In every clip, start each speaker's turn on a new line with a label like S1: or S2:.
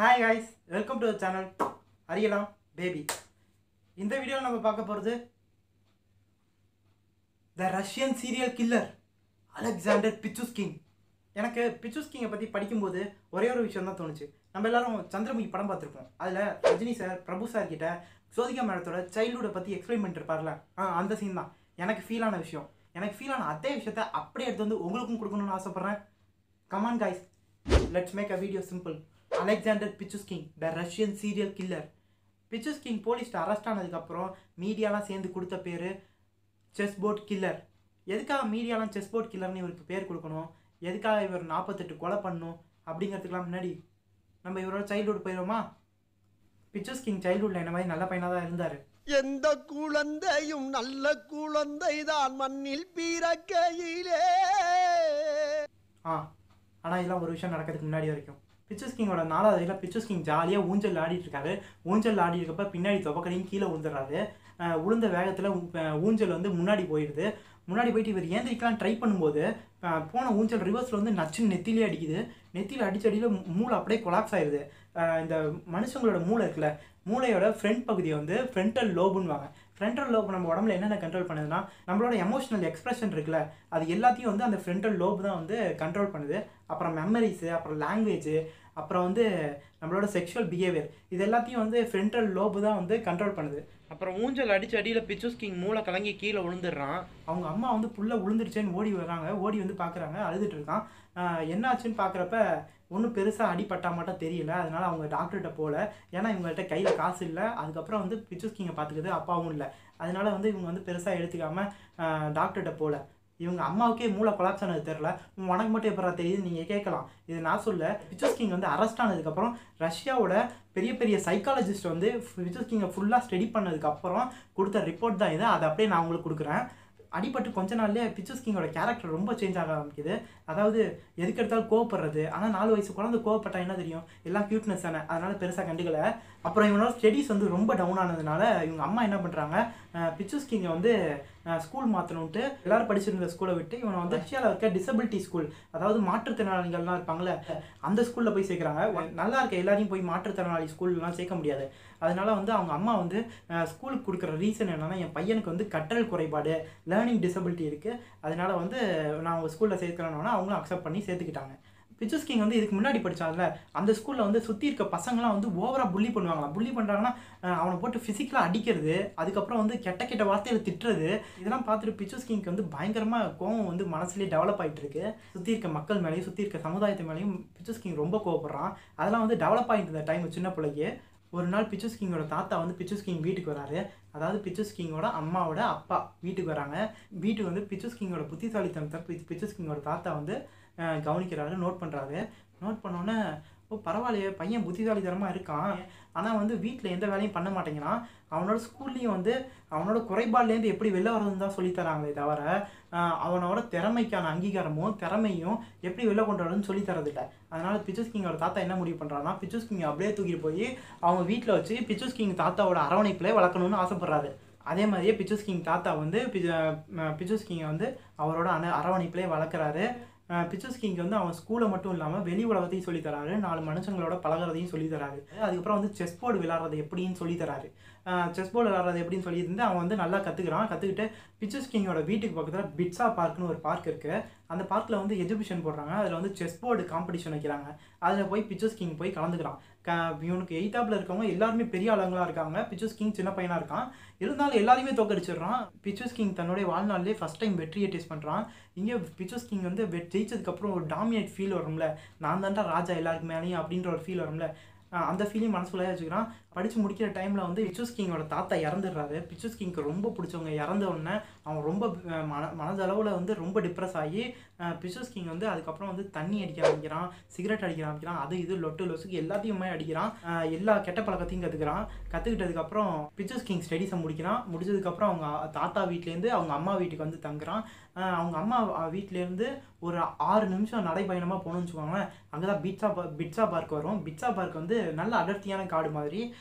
S1: hi guys welcome to channel அறியலாம் baby இந்த வீடியோவில் நம்ம பார்க்க போகிறது the Russian serial killer Alexander Pichushkin எனக்கு பிச்சுஸ்கிங்கை பற்றி படிக்கும்போது ஒரே ஒரு விஷயம் தான் தோணுச்சு நம்ம எல்லாரும் சந்திரமுகி படம் பார்த்துருப்போம் அதில் ரஜினி சார் பிரபு சார் கிட்ட ஜோதிகா மேடத்தோட சைல்டுஹுட்டை பற்றி எக்ஸ்பிளைன் பண்ணிருப்பார்ல ஆ அந்த சீன் தான் எனக்கு ஃபீல் ஆன விஷயம் எனக்கு ஃபீல் ஆன அதே விஷயத்த அப்படியே எடுத்து வந்து உங்களுக்கும் கொடுக்கணும்னு ஆசைப்பட்றேன் come on guys let's make a video simple Alexander Pichushkin the Russian serial killer Pichushkin போலீஸ்ட்டு அரெஸ்ட் ஆனதுக்கப்புறம் மீடியாலாம் சேர்ந்து கொடுத்த பேர் செஸ் போர்ட் கில்லர் எதுக்காக மீடியாலாம் செஸ் போர்ட் கில்லர்னு இவருக்கு பேர் கொடுக்கணும் எதுக்காக இவர் நாற்பத்தெட்டு கொலை பண்ணணும் அப்படிங்கிறதுக்கெலாம் முன்னாடி நம்ம இவரோட சைல்டுஹுட் போயிடுவோமா பிச்சர்ஸ் கிங் சைல்டுஹுட்டில் என்ன மாதிரி நல்ல பையனாக தான் இருந்தார்
S2: எந்த குழந்தையும் நல்ல குழந்தைதான் மண்ணில் பிறக்கையிலே
S1: ஆ ஆனால் இதெல்லாம் ஒரு விஷயம் நடக்கிறதுக்கு முன்னாடி வரைக்கும் பிச்சர்ஸ் கிங்கோட நாலாவது வயதில் பிச்சர்ஸ் கிங் ஜாலியாக ஊஞ்சல் ஆடிட்டு இருக்காரு ஊஞ்சல் ஆடி இருக்கப்ப பின்னாடி துவக்கடையும் கீழே விழுந்துடுறாரு அஹ் உளுந்த வேகத்தில் ஊஞ்சல் வந்து முன்னாடி போயிடுது முன்னாடி போயிட்டு இவர் ஏந்திரிக்கலாம் ட்ரை பண்ணும்போது அஹ் போன ஊஞ்சல் ரிவர்ஸில் வந்து நச்சுன்னு நெத்திலே அடிக்குது நெத்தியில் அடிச்ச அடியில் மூளை அப்படியே கொலாப்ஸ் ஆயிடுது அஹ் இந்த மனுஷங்களோட மூளை இருக்குல்ல மூளையோட ஃப்ரண்ட் பகுதியை வந்து ஃப்ரண்டல் லோபுன்னுவாங்க ஃப்ரண்டல் லோப் நம்ம உடம்புல என்னென்ன கண்ட்ரோல் பண்ணுதுன்னா நம்மளோட எமோஷனல் எக்ஸ்பிரஷன் இருக்குல்ல அது எல்லாத்தையும் வந்து அந்த ஃப்ரண்டல் லோப் தான் வந்து கண்ட்ரோல் பண்ணுது அப்புறம் மெமரிஸு அப்புறம் லாங்குவேஜ் அப்புறம் வந்து நம்மளோட செக்ஷுவல் பிஹேவியர் இது எல்லாத்தையும் வந்து ஃப்ரண்டல் லோபு தான் வந்து கண்ட்ரோல் பண்ணுது அப்புறம் ஊஞ்சல் அடிச்சு அடியில் பிச்சூஸ் கிங் மூளை கலங்கி கீழே விழுந்துடுறான் அவங்க அம்மா வந்து புள்ள விழுந்துருச்சேன்னு ஓடி வராங்க ஓடி வந்து பார்க்குறாங்க அழுதுட்டு இருக்கான் ஆஹ் என்னாச்சுன்னு பார்க்குறப்ப ஒன்றும் பெருசாக அடிப்பட்டா மட்டும் தெரியல அதனால அவங்க டாக்டர்கிட்ட போகல ஏன்னா இவங்கள்ட்ட கையில் காசு இல்லை அதுக்கப்புறம் வந்து பிச்சூஸ் கிங்கை பார்த்துக்குது அப்பாவும் இல்லை அதனால வந்து இவங்க வந்து பெருசாக எடுத்துக்காம டாக்டர்கிட்ட போகல இவங்க அம்மாவுக்கே மூளை கொலாப்ஸ் ஆனது தெரில உனக்கு மட்டும் எப்பரா தெரியுது நீங்கள் கேட்கலாம் இது நான் சொல்ல பிச்சர்ஸ் கிங் வந்து அரெஸ்ட் ஆனதுக்கப்புறம் ரஷ்யாவோட பெரிய பெரிய சைக்காலஜிஸ்ட் வந்து பிச்சர்ஸ் கிங்கை ஃபுல்லாக ஸ்டடி பண்ணதுக்கப்புறம் கொடுத்த ரிப்போர்ட் தான் இது அதை அப்படியே நான் உங்களுக்கு கொடுக்குறேன் அடிபட்டு கொஞ்ச நாள்லயே பிச்சர்ஸ் கிங்கோட கேரக்டர் ரொம்ப சேஞ்ச் ஆக ஆரம்பிக்குது அதாவது எதுக்கு எடுத்தாலும் கோவப்படுறது ஆனால் நாலு வயசு குழந்தை கோவப்பட்டா என்ன தெரியும் எல்லாம் க்யூட்னஸ் தானே அதனால பெருசாக கண்டுக்கல அப்புறம் இவனோட ஸ்டடீஸ் வந்து ரொம்ப டவுன் ஆனதுனால இவங்க அம்மா என்ன பண்ணுறாங்க பிச்சர்ஸ் கிங்கை வந்து ஸ்கூல் மாற்றணுன்ட்டு எல்லாரும் படிச்சிருந்த ஸ்கூலை விட்டு இவனை வந்து ரஷ்யாவில் இருக்க டிசபிலிட்டி ஸ்கூல் அதாவது மாற்றுத்திறனாளிகள்லாம் இருப்பாங்களே அந்த ஸ்கூலில் போய் சேர்க்குறாங்க நல்லா இருக்க எல்லாரையும் போய் மாற்றுத்திறனாளி ஸ்கூல்லாம் சேர்க்க முடியாது அதனால வந்து அவங்க அம்மா வந்து ஸ்கூலுக்கு கொடுக்குற ரீசன் என்னன்னா என் பையனுக்கு வந்து கற்றல் குறைபாடு லேர்னிங் டிசபிலிட்டி இருக்குது அதனால வந்து நான் அவங்க ஸ்கூலில் சேர்க்குறேன்னா அவங்களும் அக்செப்ட் பண்ணி சேர்த்துக்கிட்டாங்க பிச்சர்ஸ் கிங் வந்து இதுக்கு முன்னாடி படிச்சான்ல அந்த ஸ்கூலில் வந்து சுற்றி இருக்க பசங்களாம் வந்து ஓவராக புள்ளி பண்ணுவாங்களாம் புள்ளி பண்ணுறாங்கன்னா அவனை போட்டு ஃபிசிக்கலாக அடிக்கிறது அதுக்கப்புறம் வந்து கெட்ட கெட்ட வார்த்தையில் திட்டுறது இதெல்லாம் பார்த்துட்டு பிச்சர்ஸ் கிங்க்கு வந்து பயங்கரமாக கோவம் வந்து மனசுலேயே டெவலப் ஆகிட்டு இருக்கு சுற்றி இருக்க மக்கள் மேலேயும் சுற்றி இருக்க சமுதாயத்து மேலேயும் பிச்சர்ஸ் கிங் ரொம்ப கோவப்படுறான் அதெல்லாம் வந்து டெவலப் ஆகிட்டு இருந்த டைம் சின்ன பிள்ளைக்கு ஒரு நாள் பிச்சர்ஸ் கிங்கோட தாத்தா வந்து பிச்சர்ஸ் கிங் வீட்டுக்கு வராரு அதாவது பிச்சர்ஸ் கிங்கோட அம்மாவோட அப்பா வீட்டுக்கு வராங்க வீட்டுக்கு வந்து பிச்சர்ஸ் கிங்கோட புத்திசாலித்தனத்தை பி- பிச்சர்ஸ் கிங்கோட தாத்தா வந்து அஹ், கவனிக்கிறாரு நோட் பண்ணுறாரு நோட் பண்ணோன்னே ஓ பரவாயில்லையே பையன் புத்திசாலித்தனமாக இருக்கான் ஆனால் வந்து வீட்டில் எந்த வேலையும் பண்ண மாட்டேங்கிறான் அவனோட ஸ்கூல்லையும் வந்து அவனோட குறைபாடுலேருந்து எப்படி வெளில வரதுன்னு தான் சொல்லித் தராங்களே தவிர அஹ், அவனோட திறமைக்கான அங்கீகாரமும் திறமையும் எப்படி வெளில கொண்டு வரதுன்னு சொல்லி தரதில்லை அதனால பிச்சர்ஸ் கிங்கோட தாத்தா என்ன முடிவு பண்ணுறாருன்னா பிச்சர்ஸ் கிங் அப்படியே தூக்கிட்டு போய் அவங்க வீட்டில் வச்சு பிச்சர்ஸ் கிங் தாத்தாவோட அரவணைப்பிலே வளர்க்கணும்னு ஆசைப்படுறாரு அதே மாதிரியே பிச்சர்ஸ் கிங் தாத்தா வந்து பிச்சர்ஸ் கிங்கை வந்து அவரோட அன அரவணைப்பிலே வளர்க்குறாரு பிச்சர்ஸ் கிங் வந்து அவன் ஸ்கூலை மட்டும் இல்லாமல் வெளி உலகத்தையும் சொல்லித் தராரு நாலு மனுஷங்களோட பழகுறதையும் சொல்லித் தராரு அதுக்கப்புறம் வந்து செஸ் போர்டு விளாட்றது எப்படின்னு சொல்லித் தராரு செஸ் போர்டு விளாட்றது எப்படின்னு சொல்லியிருந்து அவன் வந்து நல்லா கற்றுக்கிறான் கற்றுக்கிட்டு பிச்சர்ஸ் கிங்கோட வீட்டுக்கு பக்கத்தில் பிட்ஸா பார்க்னு ஒரு பார்க் இருக்குது அந்த பார்க்கில் வந்து எஜிபிஷன் போடுறாங்க அதில் வந்து செஸ் போர்டு காம்படிஷன் வைக்கிறாங்க அதில் போய் பிச்சர்ஸ் கிங் போய் கலந்துக்கிறான் க இவனுக்கு எயித்தாப்பில் இருக்கவங்க எல்லாருமே பெரிய ஆளுங்களாக இருக்காங்க பிச்சர்ஸ் கிங் சின்ன பையனாக இருக்கான் இருந்தாலும் எல்லாரையுமே தோக்கடிச்சிடுறான் பிச்சர்ஸ் கிங் தன்னுடைய வாழ்நாளிலே ஃபஸ்ட் டைம் வெற்றியை டேஸ்ட் பண்ணுறான் இங்கே பிச்சர்ஸ் கிங் வந்து வெ- ஜெயிச்சதுக்கப்புறம் ஒரு டாமினேட் ஃபீல் வரும்ல நான் தான்டா ராஜா எல்லாருக்கு மேலேயும் அப்படின்ற ஒரு ஃபீல் வரும்ல ஆஹ் அந்த ஃபீலிங் மனசுக்குள்ளே வச்சுக்கிறான் படித்து முடிக்கிற டைமில் வந்து பிச்சர்ஸ் கிங்கோட தாத்தா இறந்துடுறாரு பிச்சர்ஸ் கிங்க்கு ரொம்ப பிடிச்சவங்க இறந்த உடனே அவன் ரொம்ப அஹ், மன மனதளவில் வந்து ரொம்ப டிப்ரெஸ் ஆகி பிச்சர்ஸ் கிங் வந்து அதுக்கப்புறம் வந்து தண்ணி அடிக்க ஆரம்பிக்கிறான் சிகரெட் அடிக்க ஆரம்பிக்கிறான் அது இது லொட்டு லொசுக்கு எல்லாத்தையுமே அடிக்கிறான் ஆஹ் எல்லா கெட்ட பழக்கத்தையும் கற்றுக்கிறான் கற்றுக்கிட்டதுக்கப்புறம் பிச்சர்ஸ் கிங் ஸ்டடீஸை முடிக்கிறான் முடிச்சதுக்கப்புறம் அவங்க தாத்தா வீட்லேருந்து அவங்க அம்மா வீட்டுக்கு வந்து தங்குறான் ஆஹ் அவங்க அம்மா அஹ், வீட்லேருந்து ஒரு ஆறு நிமிஷம் நடைப்பயணமாக போகணும்னு வச்சுக்கோங்களேன் அங்கே தான் பிட்ஸா பா பிட்ஸா பார்க் வரும் பிட்ஸா பார்க் வந்து நல்ல அடர்த்தியான காடு மாதிரி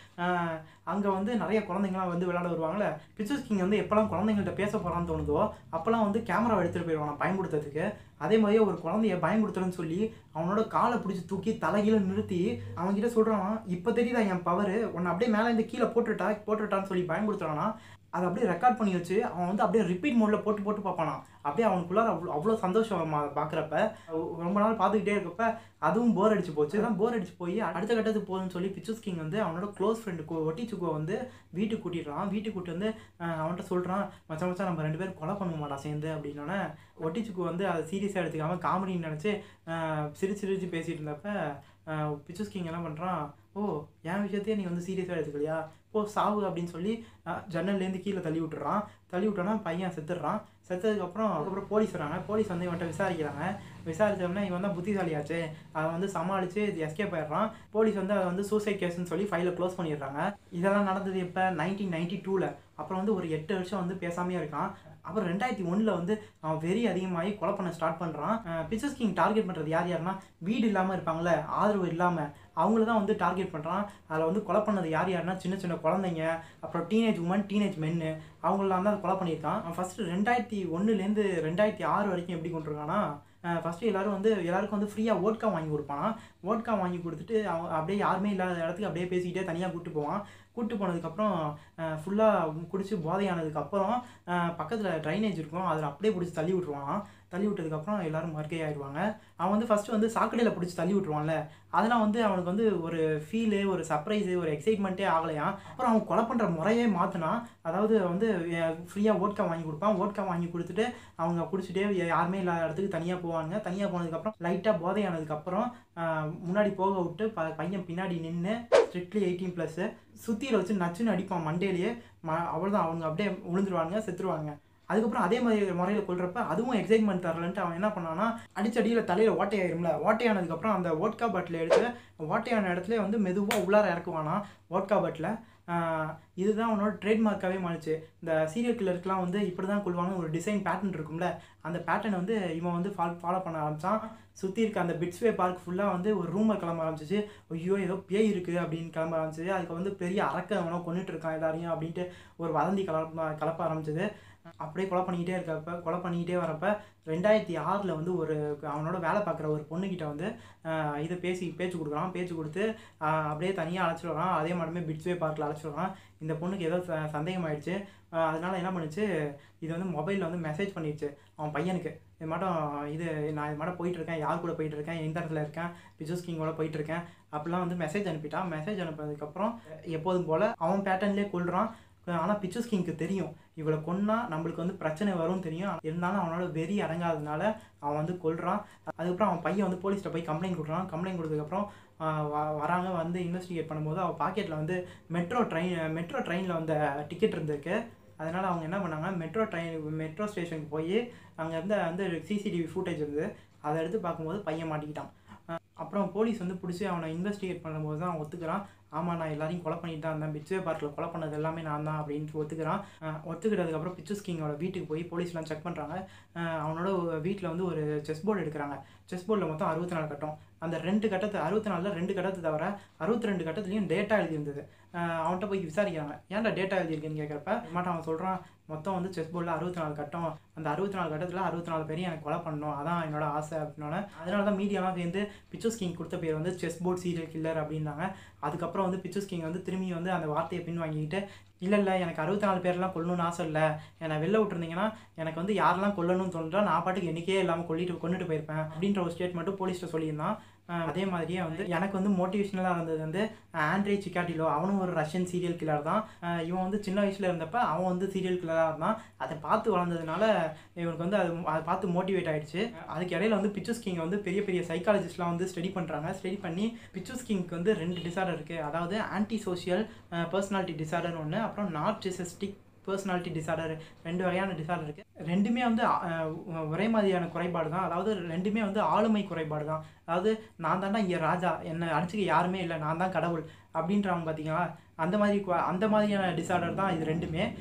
S1: அங்கே வந்து நிறைய குழந்தைங்களாம் வந்து விளையாட வருவாங்கல்ல பிச்சர்ஸ் கிங் வந்து எப்போல்லாம் குழந்தைங்கள்ட்ட பேச போகிறான்னு தோணுதோ அப்போல்லாம் வந்து கேமரா எடுத்துகிட்டு போயிடுவான் பயன்படுத்துறதுக்கு அதே மாதிரியே ஒரு குழந்தைய பயன்படுத்துறேன்னு சொல்லி அவனோட காலை பிடிச்சி தூக்கி தலைகீழ நிறுத்தி அவன்கிட்ட சொல்கிறான் இப்போ தெரியுதா என் பவர் உன்னை அப்படியே மேலே இருந்து கீழே போட்டுட்டா போட்டுட்டான்னு சொல்லி பயன்படுத்துறானா அதை அப்படியே ரெக்கார்ட் பண்ணி வச்சு அவன் வந்து அப்படியே ரிப்பீட் மோடில் போட்டு போட்டு பார்ப்பானா அப்படியே அவனுக்குள்ளார அவ்வளோ அவ்வளோ சந்தோஷம் வருமா அதை பார்க்குறப்ப ரொம்ப நாள் பார்த்துக்கிட்டே இருக்கப்ப அதுவும் போர் அடிச்சு போச்சு அதான் போர் அடிச்சு போய் அடுத்த கட்டத்துக்கு போகுதுன்னு சொல்லி பிச்சர்ஸ் கிங் வந்து அவனோட க்ளோஸ் ஃப்ரெண்டு ஒட்டிச்சுக்கோ வந்து வீட்டுக்கு கூட்டிடுறான் வீட்டுக்கு கூட்டி வந்து அஹ், அவன்கிட்ட சொல்கிறான் மச்சான் மச்சான் நம்ம ரெண்டு பேரும் கொலை பண்ணுவோமாடா சேர்ந்து அப்படின்னோடனே ஒட்டிச்சுக்கு வந்து அதை சீரியஸாக எடுத்துக்காம காமெடின்னு நினச்சி சிரிச்சு சிரிச்சு பேசிட்டு இருந்தப்ப பிச்சர்ஸ் கிங் என்ன பண்ணுறான் ஓ என் விஷயத்தையே நீ வந்து சீரியஸாக எடுத்துக்கலையா போ சாவு அப்படின்னு சொல்லி அஹ், ஜன்னல்லேருந்து கீழே தள்ளி விட்டுறான் தள்ளி விட்டோன்னா பையன் செத்துடுறான் செத்ததுக்கப்புறம் அதுக்கப்புறம் போலீஸ் வராங்க போலீஸ் வந்து இவன்கிட்ட விசாரிக்கிறாங்க விசாரிச்சோம்னா இவன் தான் புத்திசாலியாச்சு அதை வந்து சமாளித்து எஸ்கேப் ஆயிடுறான் போலீஸ் வந்து அதை வந்து சூசைட் கேஸ்னு சொல்லி ஃபைலை க்ளோஸ் பண்ணிடுறாங்க இதெல்லாம் நடந்தது இப்போ நைன்டீன் நைன்டி டூவில் அப்புறம் வந்து ஒரு எட்டு வருஷம் வந்து பேசாமையே இருக்கான் அப்புறம் ரெண்டாயிரத்தி ஒன்றில் வந்து அவன் வெறி அதிகமாகி கொலை பண்ண ஸ்டார்ட் பண்ணுறான் பிச்சர்ஸ் கிங் டார்கெட் பண்ணுறது யார் யாருன்னா வீடு இல்லாமல் இருப்பாங்கள்ல ஆதரவு இல்லாமல் அவங்கள தான் வந்து டார்கெட் பண்ணுறான் அதில் வந்து கொலை பண்ணது யார் யாருன்னா சின்ன சின்ன குழந்தைங்க அப்புறம் டீனேஜ் உமன் டீனேஜ் மென்னு அவங்களெலாம் தான் கொலை பண்ணியிருக்கான் அவன் ஃபஸ்ட்டு ரெண்டாயிரத்தி ஒன்றுலேருந்து ரெண்டாயிரத்தி ஆறு வரைக்கும் எப்படி கொண்டிருக்கான்னா ஃபஸ்ட்டு எல்லாரும் வந்து எல்லாருக்கும் வந்து ஃப்ரீயாக ஓட்கா வாங்கி கொடுப்பான் ஓட்கா வாங்கி கொடுத்துட்டு அவன் அப்படியே யாருமே இல்லாத இடத்துக்கு அப்படியே பேசிக்கிட்டே தனியாக கூப்பிட்டு போவான் கூப்பிட்டு போனதுக்கப்புறம் ஃபுல்லாக குடிச்சு போதையானதுக்கப்புறம் பக்கத்தில் ட்ரைனேஜ் இருக்கும் அதில் அப்படியே பிடிச்சி தள்ளி விட்ருவான் தள்ளி விட்டதுக்கப்புறம் எல்லாரும் மறுக்கை ஆயிடுவாங்க அவன் வந்து ஃபஸ்ட்டு வந்து சாக்கடையில் பிடிச்சி தள்ளி விட்ருவான்ல அதெல்லாம் வந்து அவனுக்கு வந்து ஒரு ஃபீலு ஒரு சர்ப்ரைஸு ஒரு எக்ஸைட்மெண்ட்டே ஆகலையாம் அப்புறம் அவன் கொலை பண்ணுற முறையே மாற்றினான் அதாவது வந்து ஃப்ரீயாக ஓட்கா வாங்கி கொடுப்பான் ஓட்கா வாங்கி கொடுத்துட்டு அவங்க குடிச்சிட்டே யாருமே இல்லாத இடத்துக்கு தனியாக போவாங்க தனியாக போனதுக்கப்புறம் லைட்டாக போதையானதுக்கப்புறம் ஆஹ், முன்னாடி போக விட்டு ப பையன் பின்னாடி நின்று ஸ்ட்ரிக்ட்லி எயிட்டீன் ப்ளஸ்ஸு சுற்றியில் வச்சு நச்சுன்னு அடிப்பான் மண்டையிலேயே ம அவ்வளோதான் அவங்க அப்படியே விழுந்துருவாங்க செத்துருவாங்க அதுக்கப்புறம் அதே மாதிரி முறையில் கொள்றப்ப அதுவும் எக்ஸைட்மெண்ட் தரலன்ட்டு அவன் என்ன பண்ணான்னா அடிச்சடியில் தலையில் ஓட்டையாயிரும்ல ஓட்டையானதுக்கப்புறம் அந்த ஓட்கா பாட்டில் எடுத்து ஓட்டையான இடத்துல வந்து மெதுவாக உள்ளார இறக்குவானா ஓட்கா பாட்டில் இதுதான் அவனோட ட்ரேட்மார்க்காகவே மாறிச்சு இந்த சீரியல் கில்லருக்குலாம் வந்து இப்படி தான் கொள்வாங்க ஒரு டிசைன் பேட்டர்ன் இருக்கும்ல அந்த பேட்டர்ன் வந்து இவன் வந்து ஃபாலோ ஃபாலோ பண்ண ஆரம்பிச்சான் சுற்றி இருக்க அந்த பிட்ஸ்வே பார்க் ஃபுல்லாக வந்து ஒரு ரூமை கிளம்ப ஆரம்பிச்சிச்சு ஐயோ ஏதோ பேய் இருக்குது அப்படின்னு கிளம்ப ஆரம்பிச்சது அதுக்கு வந்து பெரிய அரக்க அவனோ கொண்டுட்டு இருக்கான் எல்லாரையும் அப்படின்ட்டு ஒரு வதந்தி கலப்ப கலப்ப ஆரம்பிச்சது அப்படியே கொலை பண்ணிக்கிட்டே இருக்கப்ப கொலை பண்ணிக்கிட்டே வரப்ப ரெண்டாயிரத்தி ஆறில் வந்து ஒரு அவனோட வேலை பார்க்குற ஒரு பொண்ணுக்கிட்ட வந்து ஆஹ் இதை பேசி பேச்சு கொடுக்குறான் பேச்சு கொடுத்து ஆஹ் அப்படியே தனியாக அழைச்சிட்டு வரான் அதே மாதிரிமே பிட்ஸ்வே பார்க்கில் அழைச்சிட்டு வரான் இந்த பொண்ணுக்கு ஏதோ ச- சந்தேகமாயிடுச்சு ஆஹ் அதனால என்ன பண்ணுச்சு இது வந்து மொபைலில் வந்து மெசேஜ் பண்ணிடுச்சு அவன் பையனுக்கு இது மட்டும் இது நான் இது மட்டும் போயிட்டு இருக்கேன் யார் கூட போயிட்டு இருக்கேன் எந்த இடத்துல இருக்கேன் பிஜோஸ் கிங்கோட போயிட்டு இருக்கேன் அப்படிலாம் வந்து மெசேஜ் அனுப்பிட்டான் மெசேஜ் அனுப்பினதுக்கப்புறம் எப்போதும் போல் அவன் பேட்டர்ன்லேயே கொள்றான் ஆனால் பிச்சர்ஸ் கிங்க்கு தெரியும் இவளை கொன்னா நம்மளுக்கு வந்து பிரச்சனை வரும்னு தெரியும் இருந்தாலும் அவனோட வெறி அடங்காததுனால அவன் வந்து கொல்றான் அதுக்கப்புறம் அவன் பையன் வந்து போலீஸ்கிட்ட போய் கம்ப்ளைண்ட் கொடுக்குறான் கம்ப்ளைண்ட் கொடுத்ததுக்கப்புறம் ஆஹ் வ- வராங்க வந்து இன்வெஸ்டிகேட் பண்ணும்போது அவன் பாக்கெட்டில் வந்து மெட்ரோ ட்ரெயின் மெட்ரோ ட்ரெயினில் வந்த டிக்கெட் இருந்திருக்கு அதனால் அவங்க என்ன பண்ணாங்க மெட்ரோ ட்ரெயின் மெட்ரோ ஸ்டேஷனுக்கு போய் அங்கே இருந்த வந்து சிசிடிவி ஃபுட்டேஜ் இருந்தது அதை எடுத்து பார்க்கும்போது பையன் மாட்டிக்கிட்டான் அஹ் அப்புறம் போலீஸ் வந்து பிடிச்சி அவனை இன்வெஸ்டிகேட் பண்ணும்போது தான் அவன் ஒத்துக்கிறான் ஆமாம் நான் எல்லாரையும் கொலை பண்ணிட்டு தான் இருந்தேன் பிச்சே பார்க்கில் கொலை பண்ணது எல்லாமே நான் தான் அப்படின்ட்டு ஒத்துக்கிறான் அஹ் ஒத்துக்கிட்டதுக்கப்புறம் பிச்சர்ஸ் கிங்கோட வீட்டுக்கு போய் போலீஸ்லாம் செக் பண்ணுறாங்க அவனோட வீட்டில் வந்து ஒரு செஸ் போர்டு எடுக்கிறாங்க செஸ் போர்டில் மொத்தம் அறுபத்தி நாலு கட்டம் அந்த ரெண்டு கட்டத்தை அறுபத்தி நாலில் ரெண்டு கட்டத்தை தவிர அறுபத்தி ரெண்டு கட்டத்துலையும் டேட்டா எழுதியிருந்தது அஹ் அவன்கிட்ட போய் விசாரிக்கிறாங்க ஏன்டா டேட்டா எழுதியிருக்கேன்னு கேட்குறப்ப மாட்டான் அவன் சொல்கிறான் மொத்தம் வந்து செஸ் போர்டில் அறுபத்தி நாலு கட்டம் அந்த அறுபத்தி நாலு கட்டத்தில் அறுபத்தி நாலு பேரையும் எனக்கு கொலை பண்ணணும் அதான் என்னோட ஆசை அப்படின்னோட அதனால தான் மீடியாலாம் சேர்ந்து பிச்சர்ஸ் கிங் கொடுத்த பேர் வந்து செஸ் போர்ட் சீரியல் கில்லர் அப்படின்னாங்க அதுக்கப்புறம் வந்து பிச்சர்ஸ் கிங் வந்து திரும்பி வந்து அந்த வார்த்தையை பின் வாங்கிக்கிட்டு இல்லை இல்லை எனக்கு அறுபத்தி நாலு பேர்லாம் கொல்லணும்னு ஆசை இல்லை என்னை வெளில விட்டுருந்தீங்கன்னா எனக்கு வந்து யாரெல்லாம் கொல்லணும்னு தோணுதோ நான் பாட்டுக்கு எனக்கே இல்லாமல் கொல்லிட்டு கொண்டுட்டு போயிருப்பேன் அப்படின்ற ஒரு ஸ்டேட்மெண்ட்டும் போலீஸ்கிட்ட சொல்லியிருந்தான் அஹ் அதே மாதிரியே வந்து எனக்கு வந்து மோட்டிவேஷனலாக இருந்தது வந்து ஆண்ட்ரே சிக்காட்டிலோ அவனும் ஒரு ரஷ்யன் சீரியல் கில்லர் தான் அஹ் இவன் வந்து சின்ன வயசில் இருந்தப்ப அவன் வந்து சீரியல் கில்லராக இருந்தான் அதை பார்த்து வளர்ந்ததுனால இவனுக்கு வந்து அது அதை பார்த்து மோட்டிவேட் ஆயிடுச்சு அதுக்கு இடையில வந்து பிச்சர்ஸ் கிங் வந்து பெரிய பெரிய சைக்காலஜிஸ்ட்லாம் வந்து ஸ்டடி பண்ணுறாங்க ஸ்டடி பண்ணி பிச்சர்ஸ் கிங்க்கு வந்து ரெண்டு டிசார்டர் இருக்குது அதாவது ஆன்டி சோஷியல் பர்சனாலிட்டி டிசார்டர் ஒன்று அப்புறம் நார்சிசிஸ்டிக் பர்சனாலிட்டி டிசார்டர் ரெண்டு வகையான டிசார்டர் இருக்குது ரெண்டுமே வந்து அஹ், ஒரே மாதிரியான குறைபாடு தான் அதாவது ரெண்டுமே வந்து ஆளுமை குறைபாடு தான் அதாவது நான் தாண்டா இங்கே ராஜா என்னை அடிச்சுக்க யாருமே இல்லை நான் தான் கடவுள் அப்படின்றவங்க பார்த்தீங்களா அந்த மாதிரி கு- அந்த மாதிரியான டிசார்டர் தான் இது ரெண்டுமே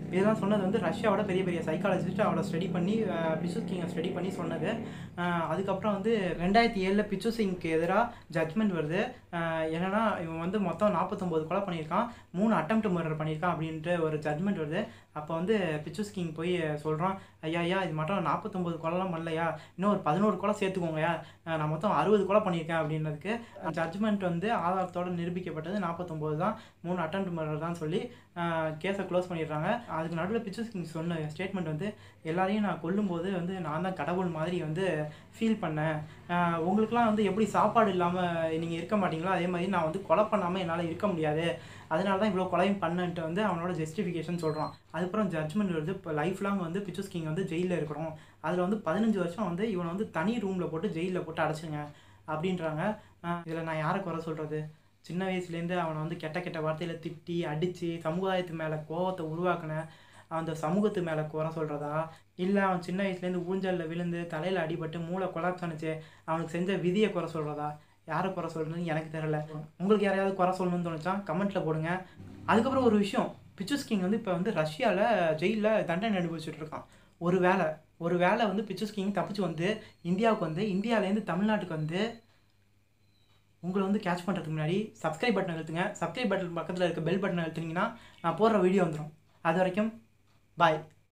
S1: இதெல்லாம் சொன்னது வந்து ரஷ்யாவோட பெரிய பெரிய சைக்காலஜிஸ்ட் அவளை ஸ்டடி பண்ணி பிச்சு கிங்கை ஸ்டடி பண்ணி சொன்னது அஹ் அதுக்கப்புறம் வந்து ரெண்டாயிரத்தி ஏழில் பிச்சு சிங்க்கு எதிராக ஜட்மெண்ட் வருது அஹ் என்னன்னா இவன் வந்து மொத்தம் நாற்பத்தொம்போது கொலை பண்ணியிருக்கான் மூணு அட்டம்ப்ட் மர்டர் பண்ணியிருக்கான் அப்படின்ட்டு ஒரு ஜட்மெண்ட் வருது அப்போ வந்து பிச்சூஸ் கிங் போய் சொல்கிறான் ஐயா ஐயா இது மட்டும் நாற்பத்தொம்போது கொலைலாம் பண்ணலையா இன்னும் ஒரு பதினோரு கொலை சேர்த்துக்கோங்கயா அஹ் நான் மொத்தம் அறுபது கொலை பண்ணியிருக்கேன் அப்படின்றதுக்கு ஜட்மெண்ட் வந்து ஆதாரத்தோட நிரூபிக்கப்பட்டது நாற்பத்தொம்போது தான் மூணு அட்டம்ப்ட் மர்டர் தான் சொல்லி கேஸை க்ளோஸ் பண்ணிடுறாங்க அதுக்கு நடுவில் பிச்சர்ஸ் கிங் சொன்ன ஸ்டேட்மெண்ட் வந்து எல்லாரையும் நான் கொல்லும்போது வந்து நான் தான் கடவுள் மாதிரி வந்து ஃபீல் பண்ணேன் ஆஹ் உங்களுக்குலாம் வந்து எப்படி சாப்பாடு இல்லாமல் நீங்கள் இருக்க மாட்டீங்களோ அதே மாதிரி நான் வந்து கொலை பண்ணாமல் என்னால் இருக்க முடியாது அதனால தான் இவ்வளோ கொலையும் பண்ணன்ட்டு வந்து அவனோட ஜஸ்டிஃபிகேஷன் சொல்கிறான் அதுக்கப்புறம் ஜட்மெண்ட் வருது இப்போ லைஃப் லாங் வந்து பிச்சர்ஸ் கிங் வந்து ஜெயிலில் இருக்கணும் அதில் வந்து பதினஞ்சு வருஷம் வந்து இவனை வந்து தனி ரூமில் போட்டு ஜெயிலில் போட்டு அடைச்சிங்க அப்படின்றாங்க இதில் நான் யாரை குறை சொல்கிறது சின்ன வயசுலேருந்து அவனை வந்து கெட்ட கெட்ட வார்த்தையில் திட்டி அடித்து சமுதாயத்து மேலே கோவத்தை உருவாக்கின அந்த சமூகத்து மேலே குறை சொல்கிறதா இல்லை அவன் சின்ன வயசுலேருந்து ஊஞ்சலில் விழுந்து தலையில் அடிபட்டு மூளை கொலாப்ஸ் அவனுக்கு செஞ்ச விதியை குறை சொல்கிறதா யாரை குறை சொல்கிறதுன்னு எனக்கு தெரியல உங்களுக்கு யாரையாவது குறை சொல்லணும்னு தோணுச்சா கமெண்ட்டில் போடுங்க அதுக்கப்புறம் ஒரு விஷயம் பிச்சர்ஸ் கிங் வந்து இப்போ வந்து ரஷ்யாவில் ஜெயிலில் தண்டனை அனுபவிச்சுட்டு இருக்கான் ஒரு வேலை ஒரு வேலை வந்து பிச்சர்ஸ் கிங் தப்பிச்சு வந்து இந்தியாவுக்கு வந்து இந்தியாவிலேருந்து தமிழ்நாட்டுக்கு வந்து உங்களை வந்து கேட்ச் பண்ணுறதுக்கு முன்னாடி சப்ஸ்கிரைப் பட்டன் அழுத்துங்க சப்ஸ்கிரைப் பட்டன் பக்கத்தில் இருக்க பெல் பட்டன் அழுத்துனீங்கன்னா நான் போடுற வீடியோ வந்துடும் அது வரைக்கும் பாய்